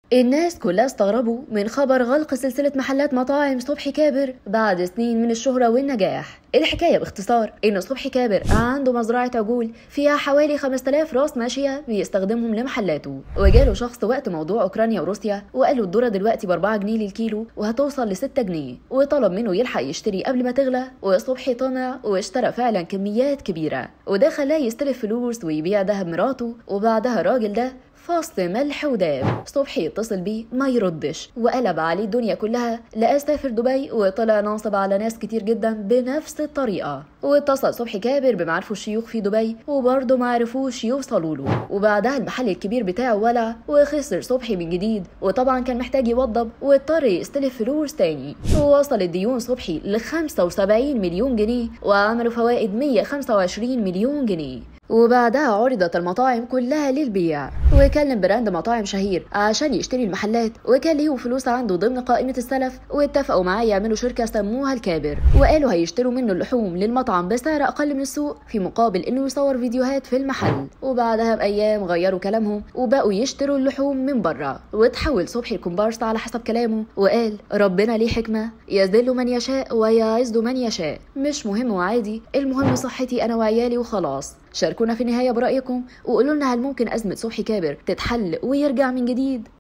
الناس كلها استغربوا من خبر غلق سلسلة محلات مطاعم صبحي كابر بعد سنين من الشهرة والنجاح الحكاية باختصار إن صبحي كابر عنده مزرعة عجول فيها حوالي 5000 راس ماشية بيستخدمهم لمحلاته وجاله شخص وقت موضوع أوكرانيا وروسيا وقال له الذرة دلوقتي ب 4 جنيه للكيلو وهتوصل ل 6 جنيه وطلب منه يلحق يشتري قبل ما تغلى وصبحي طمع واشترى فعلا كميات كبيرة وده خلاه يستلف فلوس ويبيع دهب مراته وبعدها الراجل ده فصل ملح وداب صبحي يتصل بيه ما يردش وقلب عليه الدنيا كلها لقى سافر دبي وطلع ناصب على ناس كتير جدا بنفس الطريقه واتصل صبحي كابر بمعرفه الشيوخ في دبي وبرضه ما عرفوش يوصلوا له وبعدها المحل الكبير بتاعه ولع وخسر صبحي من جديد وطبعا كان محتاج يوضب واضطر يستلف فلوس تاني ووصل الديون صبحي ل 75 مليون جنيه وعملوا فوائد 125 مليون جنيه وبعدها عرضت المطاعم كلها للبيع وكلم براند مطاعم شهير عشان يشتري المحلات وكان ليهم فلوس عنده ضمن قائمة السلف واتفقوا معاه يعملوا شركة سموها الكابر وقالوا هيشتروا منه اللحوم للمطعم بسعر أقل من السوق في مقابل إنه يصور فيديوهات في المحل وبعدها بأيام غيروا كلامهم وبقوا يشتروا اللحوم من بره وتحول صبحي الكومبارس على حسب كلامه وقال ربنا ليه حكمة يذل من يشاء ويعز من يشاء مش مهم وعادي المهم صحتي أنا وعيالي وخلاص شاركونا في النهاية برأيكم وقولوا لنا هل ممكن أزمة صبحي كابر تتحل ويرجع من جديد